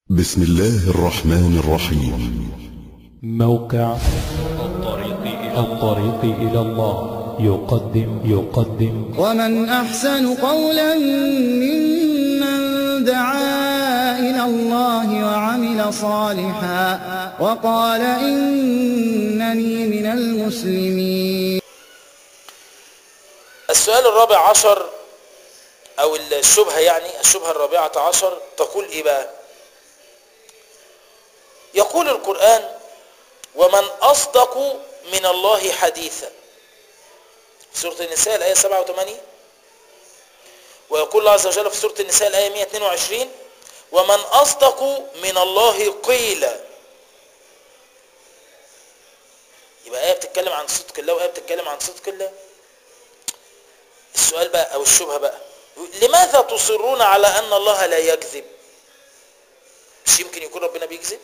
بسم الله الرحمن الرحيم موقع الطريق إلى الطريق إلى الله يقدم يقدم ومن أحسن قولا ممن دعا إلى الله وعمل صالحا وقال إنني من المسلمين السؤال الرابع عشر أو الشبهة يعني الشبهة الرابعة عشر تقول إيه بقى يقول القرآن ومن أصدق من الله حديثا في سورة النساء الآية 87 ويقول الله عز وجل في سورة النساء الآية 122 ومن أصدق من الله قيلا يبقى آية بتتكلم عن صدق الله وآية بتتكلم عن صدق الله السؤال بقى أو الشبهة بقى لماذا تصرون على أن الله لا يكذب مش يمكن يكون ربنا بيكذب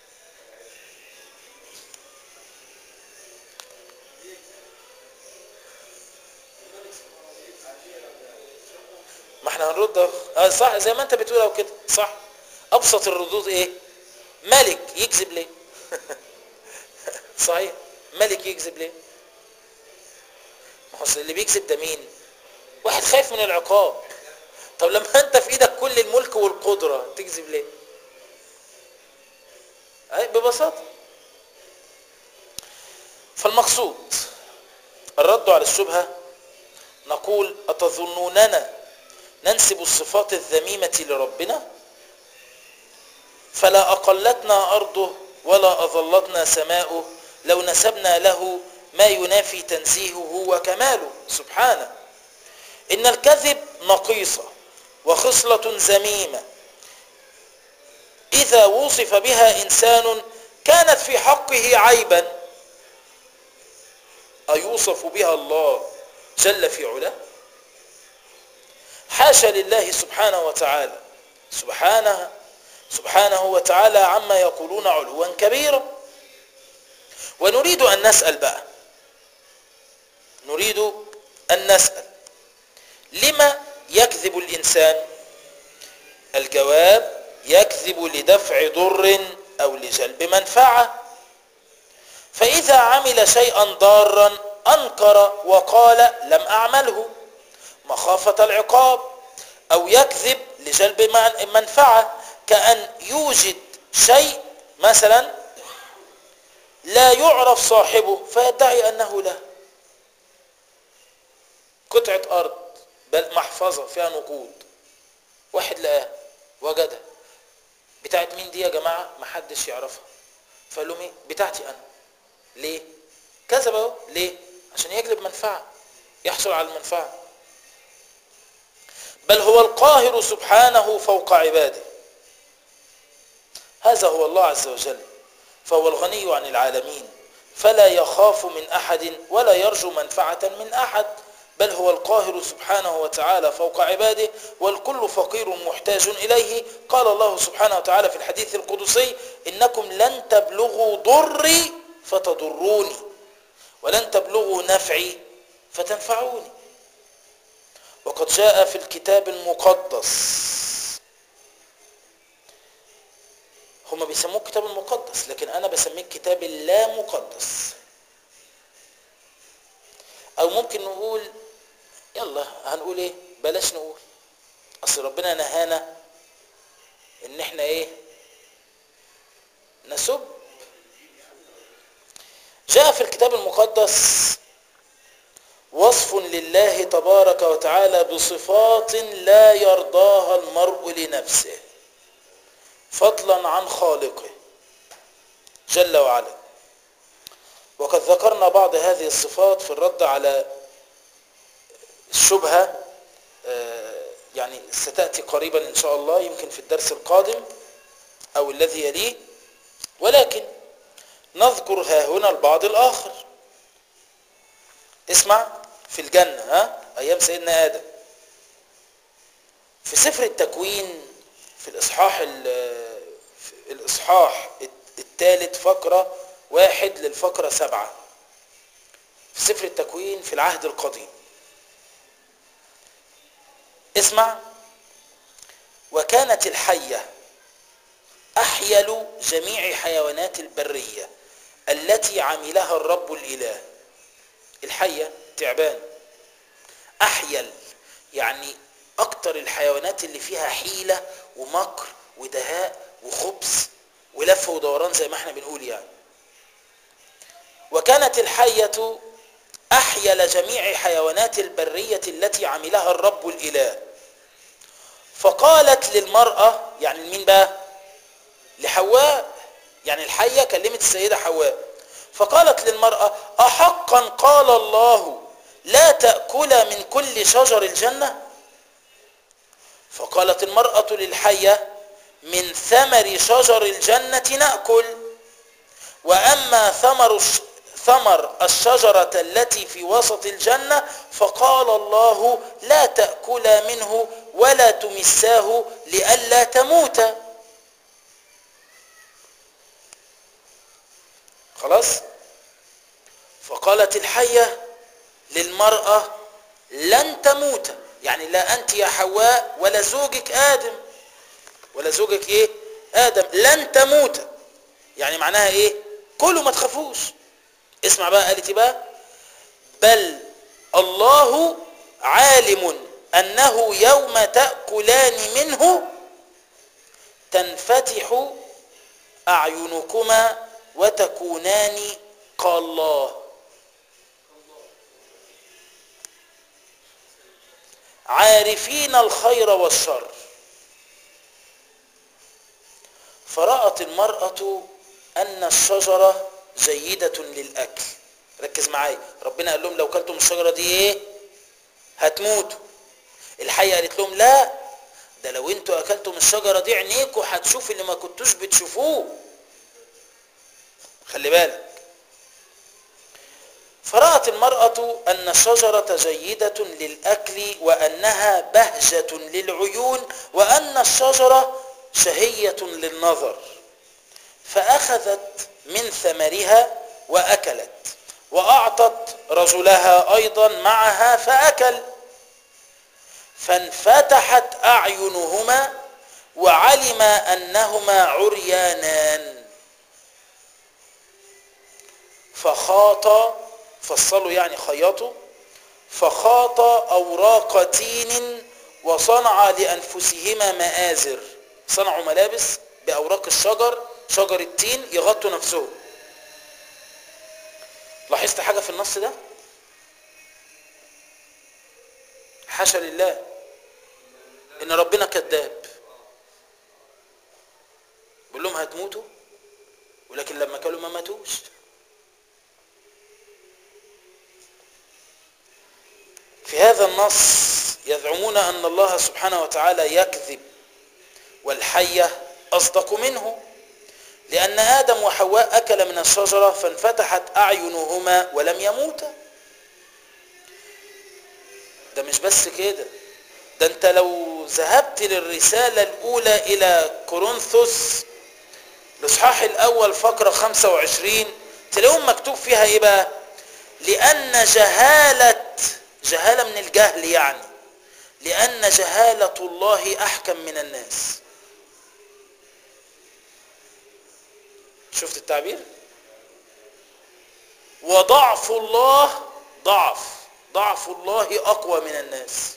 ما احنا هنرد أهو. اه صح زي ما انت بتقول او كده صح ابسط الردود ايه ملك يكذب ليه صحيح ملك يكذب ليه ما هو أصل اللي بيكذب ده مين واحد خايف من العقاب طب لما انت في ايدك كل الملك والقدرة تكذب ليه اي ببساطة فالمقصود الرد على الشبهة نقول أتظنوننا ننسب الصفات الذميمة لربنا فلا أقلتنا أرضه ولا أظلتنا سماؤه لو نسبنا له ما ينافي تنزيهه وكماله سبحانه إن الكذب نقيصة وخصلة ذميمة إذا وصف بها إنسان كانت في حقه عيبا أيوصف بها الله جل في علاه حاشا لله سبحانه وتعالى سبحانه سبحانه وتعالى عما يقولون علوا كبيرا ونريد أن نسأل بقى نريد أن نسأل لما يكذب الإنسان الجواب يكذب لدفع ضر أو لجلب منفعة فإذا عمل شيئا ضارا أنكر وقال لم أعمله مخافة العقاب أو يكذب لجلب منفعة كأن يوجد شيء مثلا لا يعرف صاحبه فيدعي أنه له قطعة أرض بل محفظة فيها نقود واحد لقاها وجدها بتاعت مين دي يا جماعة محدش يعرفها فقال لهم ايه بتاعتي أنا ليه كذب اهو ليه عشان يجلب منفعة يحصل على المنفعة بل هو القاهر سبحانه فوق عباده هذا هو الله عز وجل فهو الغني عن العالمين فلا يخاف من أحد ولا يرجو منفعة من أحد بل هو القاهر سبحانه وتعالى فوق عباده والكل فقير محتاج إليه قال الله سبحانه وتعالى في الحديث القدسي إنكم لن تبلغوا ضري فتضروني ولن تبلغوا نفعي فتنفعوني وقد جاء في الكتاب المقدس هم بيسموه الكتاب المقدس لكن أنا بسميه الكتاب اللا مقدس أو ممكن نقول يلا هنقول إيه بلاش نقول أصل ربنا نهانا إن إحنا إيه نسب جاء في الكتاب المقدس وصف لله تبارك وتعالى بصفات لا يرضاها المرء لنفسه فضلا عن خالقه جل وعلا وقد ذكرنا بعض هذه الصفات في الرد على الشبهة يعني ستأتي قريبا إن شاء الله يمكن في الدرس القادم أو الذي يليه ولكن نذكر ها هنا البعض الآخر اسمع في الجنة ها أيام سيدنا آدم في سفر التكوين في الإصحاح في الإصحاح الثالث فقرة واحد للفقرة سبعة في سفر التكوين في العهد القديم اسمع وكانت الحية أحيل جميع حيوانات البرية التي عملها الرب الإله الحية تعبان أحيل يعني أكتر الحيوانات اللي فيها حيلة ومكر ودهاء وخبث ولف ودوران زي ما احنا بنقول يعني وكانت الحية أحيل جميع حيوانات البرية التي عملها الرب الإله فقالت للمرأة يعني لمين بقى لحواء يعني الحية كلمت السيدة حواء فقالت للمرأة أحقا قال الله لا تأكل من كل شجر الجنة فقالت المرأة للحية من ثمر شجر الجنة نأكل وأما ثمر ثمر الشجرة التي في وسط الجنة فقال الله لا تأكلا منه ولا تمساه لئلا تموتا خلاص فقالت الحية للمرأة لن تموت يعني لا أنت يا حواء ولا زوجك آدم ولا زوجك إيه آدم لن تموت يعني معناها إيه كلوا ما تخافوش اسمع بقى قالت بقى بل الله عالم أنه يوم تأكلان منه تنفتح أعينكما وتكونان كالله عارفين الخير والشر فرأت المرأة أن الشجرة جيدة للأكل ركز معايا ربنا قال لهم لو كلتم الشجرة دي ايه هتموتوا الحية قالت لهم لا ده لو انتوا اكلتم الشجرة دي عينيكوا هتشوف اللي ما كنتوش بتشوفوه خلي بالك فرأت المرأة أن الشجرة جيدة للأكل وأنها بهجة للعيون وأن الشجرة شهية للنظر فأخذت من ثمرها وأكلت وأعطت رجلها أيضا معها فأكل فانفتحت أعينهما وعلم أنهما عريانان فخاط فصلوا يعني خياطوا فخاط أوراق تين وصنع لأنفسهما مآزر صنعوا ملابس بأوراق الشجر شجر التين يغطوا نفسهم لاحظت حاجة في النص ده حاشا لله ان ربنا كذاب بيقول لهم هتموتوا ولكن لما كانوا ما ماتوش في هذا النص يزعمون ان الله سبحانه وتعالى يكذب والحية اصدق منه لأن آدم وحواء أكل من الشجرة فانفتحت أعينهما ولم يموتا ده مش بس كده ده انت لو ذهبت للرسالة الأولى إلى كورنثوس الإصحاح الأول فقرة 25 تلاقيهم مكتوب فيها إيه بقى لأن جهالة جهالة من الجهل يعني لأن جهالة الله أحكم من الناس شفت التعبير وضعف الله ضعف ضعف الله أقوى من الناس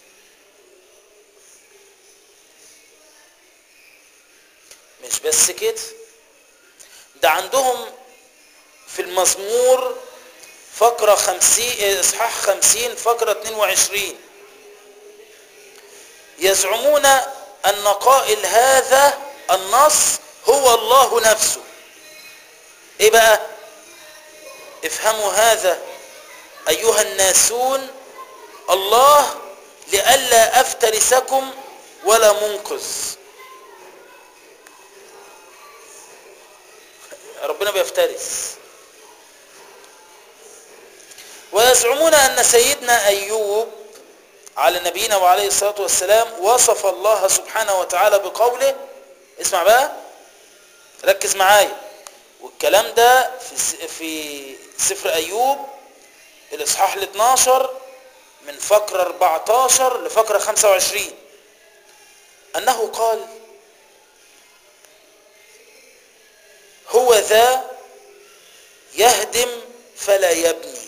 مش بس كده ده عندهم في المزمور فقرة خمسين إصحاح خمسين فقرة 22 يزعمون أن قائل هذا النص هو الله نفسه ايه بقى افهموا هذا ايها الناسون الله لئلا افترسكم ولا منقذ ربنا بيفترس ويزعمون ان سيدنا ايوب على نبينا وعليه الصلاه والسلام وصف الله سبحانه وتعالى بقوله اسمع بقى ركز معايا والكلام ده في في سفر ايوب الاصحاح ال 12 من فقره 14 لفقره 25 انه قال هو ذا يهدم فلا يبني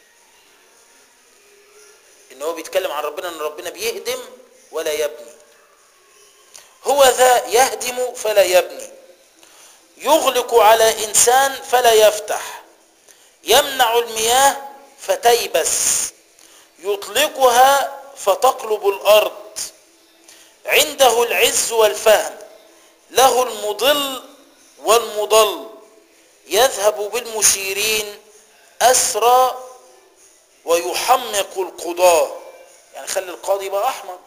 ان هو بيتكلم عن ربنا ان ربنا بيهدم ولا يبني هو ذا يهدم فلا يبني يغلق على انسان فلا يفتح يمنع المياه فتيبس يطلقها فتقلب الارض عنده العز والفهم له المضل والمضل يذهب بالمشيرين أسرى ويحمق القضاة يعني خلي القاضي يبقى أحمق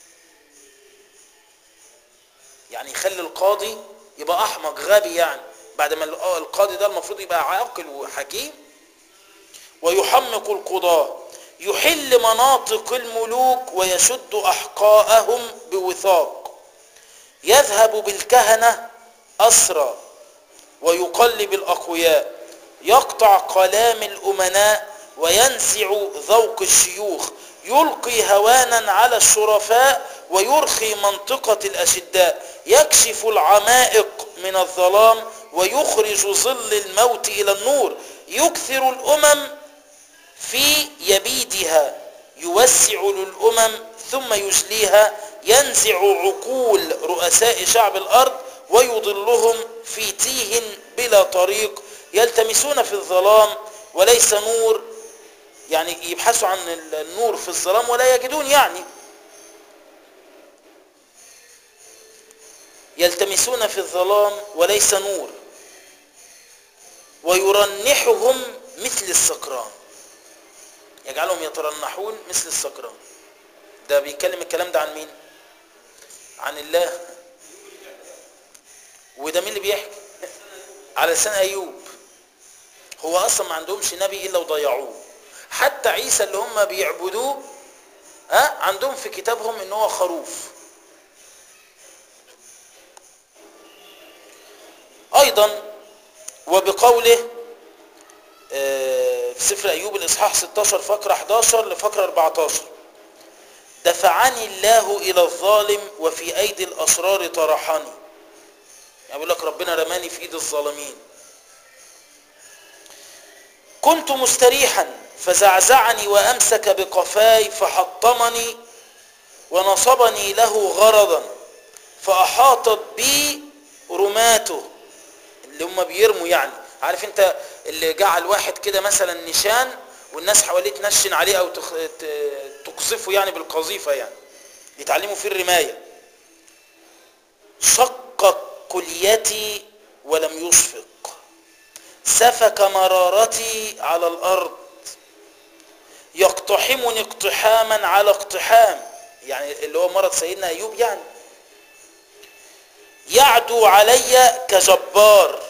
يعني يخلي القاضي يبقى أحمق غبي يعني بعد ما القاضي ده المفروض يبقى عاقل وحكيم ويحمق القضاة يحل مناطق الملوك ويشد أحقاءهم بوثاق يذهب بالكهنة أسرى ويقلب الأقوياء يقطع كلام الأمناء وينزع ذوق الشيوخ يلقي هوانا على الشرفاء ويرخي منطقة الأشداء يكشف العمائق من الظلام ويخرج ظل الموت إلى النور يكثر الأمم في يبيدها يوسع للأمم ثم يجليها ينزع عقول رؤساء شعب الأرض ويضلهم في تيه بلا طريق يلتمسون في الظلام وليس نور يعني يبحثوا عن النور في الظلام ولا يجدون يعني يلتمسون في الظلام وليس نور ويرنحهم مثل السكران يجعلهم يترنحون مثل السكران ده بيتكلم الكلام ده عن مين عن الله وده مين اللي بيحكي على لسان ايوب هو اصلا ما عندهمش نبي الا وضيعوه حتى عيسى اللي هم بيعبدوه ها عندهم في كتابهم ان هو خروف ايضا وبقوله في سفر ايوب الاصحاح 16 فقره 11 لفقره 14 دفعني الله الى الظالم وفي ايدي الاشرار طرحني يعني بيقول لك ربنا رماني في ايد الظالمين كنت مستريحا فزعزعني وامسك بقفاي فحطمني ونصبني له غرضا فاحاطت بي رماته اللي هم بيرموا يعني عارف انت اللي جعل واحد كده مثلا نشان والناس حواليه تنشن عليه او تخ... تقذفه يعني بالقذيفه يعني يتعلموا فيه الرمايه شق كليتي ولم يشفق سفك مرارتي على الارض يقتحمني اقتحاما على اقتحام يعني اللي هو مرض سيدنا ايوب يعني يعدو علي كجبار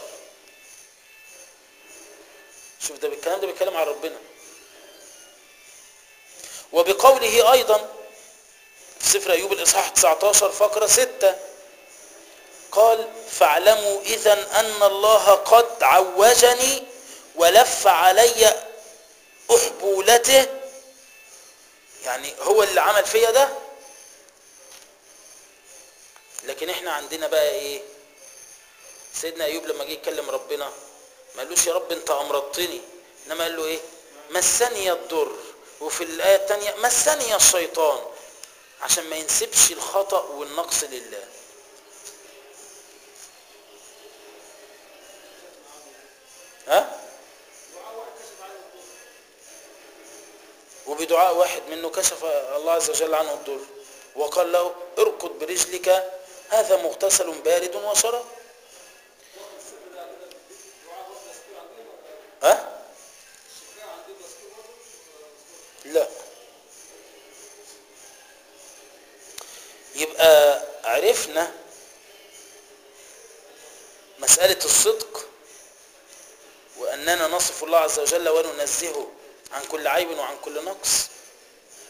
شوف ده الكلام ده بيتكلم عن ربنا وبقوله ايضا في سفر ايوب الاصحاح 19 فقره 6 قال فاعلموا اذا ان الله قد عوجني ولف علي احبولته يعني هو اللي عمل فيا ده لكن احنا عندنا بقى ايه سيدنا ايوب لما جه يكلم ربنا ما قالوش يا رب انت امرضتني انما قال له ايه مسني الضر وفي الايه الثانيه مسني الشيطان عشان ما ينسبش الخطا والنقص لله ها وبدعاء واحد منه كشف الله عز وجل عنه الضر وقال له اركض برجلك هذا مغتسل بارد وشراب ها لا يبقى عرفنا مسألة الصدق وأننا نصف الله عز وجل وننزهه عن كل عيب وعن كل نقص